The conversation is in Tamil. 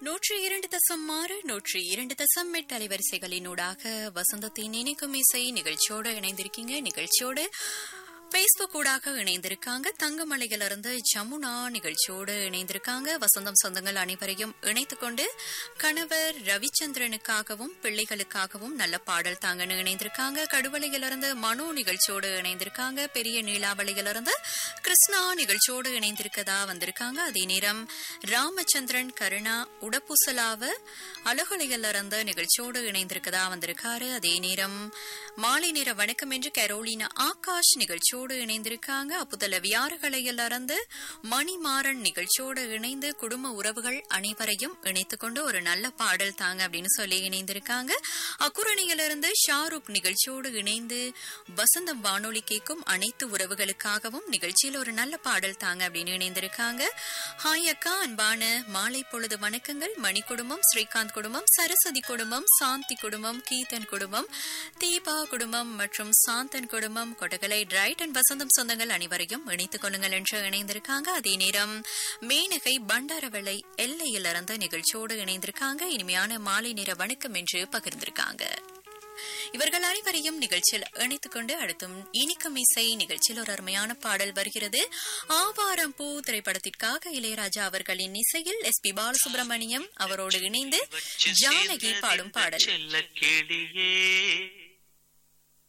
நூற்றி இரண்டு தசம் ஆறு நூற்றி இரண்டு தசம் எட்டு அலைவரிசைகளினூடாக வசந்தத்தின் இணைக்கும் இசை நிகழ்ச்சியோடு இணைந்திருக்கீங்க நிகழ்ச்சியோடு பேஸ்புக் ஊடாக இணைந்திருக்காங்க தங்கமலையிலிருந்து ஜமுனா நிகழ்ச்சியோடு இணைந்திருக்காங்க வசந்தம் சொந்தங்கள் அனைவரையும் இணைத்துக் கொண்டு கணவர் ரவிச்சந்திரனுக்காகவும் பிள்ளைகளுக்காகவும் நல்ல பாடல் தாங்கன்னு இணைந்திருக்காங்க கடுவலையிலிருந்து மனோ நிகழ்ச்சியோடு இணைந்திருக்காங்க பெரிய நீலாவளியிலிருந்து கிருஷ்ணா நிகழ்ச்சியோடு இணைந்திருக்கதா வந்திருக்காங்க அதே நேரம் ராமச்சந்திரன் கருணா உடப்புசலாவ அலகுலையிலிருந்து நிகழ்ச்சியோடு இணைந்திருக்கதா வந்திருக்காரு அதே நேரம் மாலை நேர வணக்கம் என்று கரோலினா ஆகாஷ் நிகழ்ச்சியோடு இணைந்திருக்காங்க அப்புதல வியாறுகளையிலிருந்து மணிமாறன் நிகழ்ச்சியோடு இணைந்து குடும்ப உறவுகள் அனைவரையும் இணைத்துக் கொண்டு ஒரு நல்ல பாடல் தாங்க அப்படின்னு சொல்லி இணைந்திருக்காங்க அக்குரணியிலிருந்து ஷாருக் நிகழ்ச்சியோடு இணைந்து வசந்தம் வானொலி கேட்கும் அனைத்து உறவுகளுக்காகவும் நிகழ்ச்சியில் ஒரு நல்ல பாடல் தாங்க அப்படின்னு இணைந்திருக்காங்க ஹாய் அக்கா அன்பான மாலை பொழுது வணக்கங்கள் மணி குடும்பம் ஸ்ரீகாந்த் குடும்பம் சரஸ்வதி குடும்பம் சாந்தி குடும்பம் கீதன் குடும்பம் தீபா குடும்பம் மற்றும் சாந்தன் குடும்பம் கொடகலை டிரைட் அண்ட் வசந்தம் சொந்தங்கள் அனைவரையும் இணைத்துக் கொள்ளுங்கள் என்று இணைந்திருக்காங்க அதே நேரம் மேனகை பண்டாரவளை எல்லையிலிருந்து நிகழ்ச்சியோடு இணைந்திருக்காங்க இனிமையான மாலை நேர வணக்கம் என்று பகிர்ந்திருக்காங்க இவர்கள் அனைவரையும் நிகழ்ச்சியில் இணைத்துக் கொண்டு அடுத்தும் இனிக்கும் இசை நிகழ்ச்சியில் ஒரு அருமையான பாடல் வருகிறது ஆவாரம் பூ திரைப்படத்திற்காக இளையராஜா அவர்களின் இசையில் எஸ் பி பாலசுப்ரமணியம் அவரோடு இணைந்து ஜானகி பாடும் பாடல் செல்ல கிளியே